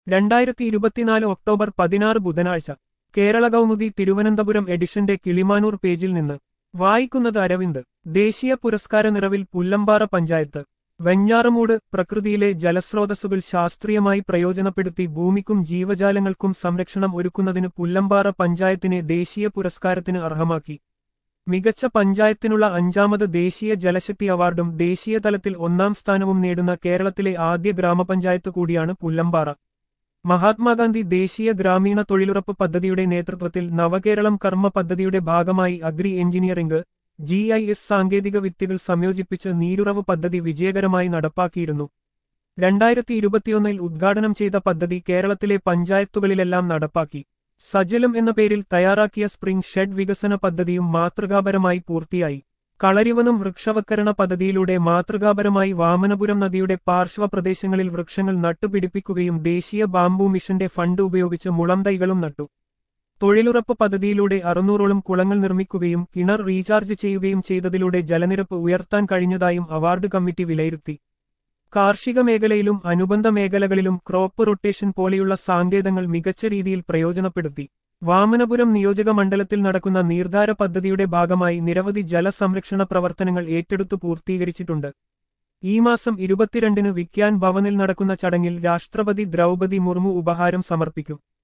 രണ്ടായിരത്തി ഇരുപത്തിനാല് ഒക്ടോബർ പതിനാറ് ബുധനാഴ്ച കേരള കൗമുദി തിരുവനന്തപുരം എഡിഷന്റെ കിളിമാനൂർ പേജിൽ നിന്ന് വായിക്കുന്നത് അരവിന്ദ് ദേശീയ പുരസ്കാര നിറവിൽ പുല്ലമ്പാറ പഞ്ചായത്ത് വെഞ്ഞാറമൂട് പ്രകൃതിയിലെ ജലസ്രോതസ്സുകൾ ശാസ്ത്രീയമായി പ്രയോജനപ്പെടുത്തി ഭൂമിക്കും ജീവജാലങ്ങൾക്കും സംരക്ഷണം ഒരുക്കുന്നതിന് പുല്ലമ്പാറ പഞ്ചായത്തിനെ ദേശീയ പുരസ്കാരത്തിന് അർഹമാക്കി മികച്ച പഞ്ചായത്തിനുള്ള അഞ്ചാമത് ദേശീയ ജലശക്തി അവാർഡും ദേശീയ തലത്തിൽ ഒന്നാം സ്ഥാനവും നേടുന്ന കേരളത്തിലെ ആദ്യ ഗ്രാമപഞ്ചായത്ത് കൂടിയാണ് പുല്ലമ്പാറ മഹാത്മാഗാന്ധി ദേശീയ ഗ്രാമീണ തൊഴിലുറപ്പ് പദ്ധതിയുടെ നേതൃത്വത്തിൽ നവകേരളം കർമ്മ പദ്ധതിയുടെ ഭാഗമായി agri engineering G I S സാങ്കേതിക വിദ്യകൾ സംയോജിപ്പിച്ച് നീരുറവ് പദ്ധതി വിജയകരമായി നടപ്പാക്കിയിരുന്നു രണ്ടായിരത്തി ഇരുപത്തിയൊന്നിൽ ഉദ്ഘാടനം ചെയ്ത പദ്ധതി കേരളത്തിലെ പഞ്ചായത്തുകളിലെല്ലാം നടപ്പാക്കി സജലം എന്ന പേരിൽ തയ്യാറാക്കിയ സ്പ്രിംഗ് ഷെഡ് വികസന പദ്ധതിയും മാതൃകാപരമായി പൂർത്തിയായി കളരിവനം വൃക്ഷവത്കരണ പദ്ധതിയിലൂടെ മാതൃകാപരമായി വാമനപുരം നദിയുടെ പാർശ്വ പ്രദേശങ്ങളിൽ വൃക്ഷങ്ങൾ നട്ടുപിടിപ്പിക്കുകയും ദേശീയ ബാംബു മിഷന്റെ ഫണ്ട് ഉപയോഗിച്ച് മുളം തൈകളും നട്ടു തൊഴിലുറപ്പ് പദ്ധതിയിലൂടെ അറുന്നൂറോളം കുളങ്ങൾ നിർമ്മിക്കുകയും കിണർ റീചാർജ് ചെയ്യുകയും ചെയ്തതിലൂടെ ജലനിരപ്പ് ഉയർത്താൻ കഴിഞ്ഞതായും അവാർഡ് കമ്മിറ്റി വിലയിരുത്തി കാർഷിക മേഖലയിലും അനുബന്ധ മേഖലകളിലും ക്രോപ്പ് റൊട്ടേഷൻ പോലെയുള്ള സാങ്കേതങ്ങൾ മികച്ച രീതിയിൽ പ്രയോജനപ്പെടുത്തി വാമനപുരം നിയോജക മണ്ഡലത്തിൽ നടക്കുന്ന നീർധാര പദ്ധതിയുടെ ഭാഗമായി നിരവധി ജലസംരക്ഷണ പ്രവർത്തനങ്ങൾ ഏറ്റെടുത്തു പൂർത്തീകരിച്ചിട്ടുണ്ട് ഈ മാസം ഇരുപത്തിരണ്ടിന് വിക്യാൻ ഭവനിൽ നടക്കുന്ന ചടങ്ങിൽ രാഷ്ട്രപതി ദ്രൗപതി മുർമു ഉപഹാരം സമർപ്പിക്കും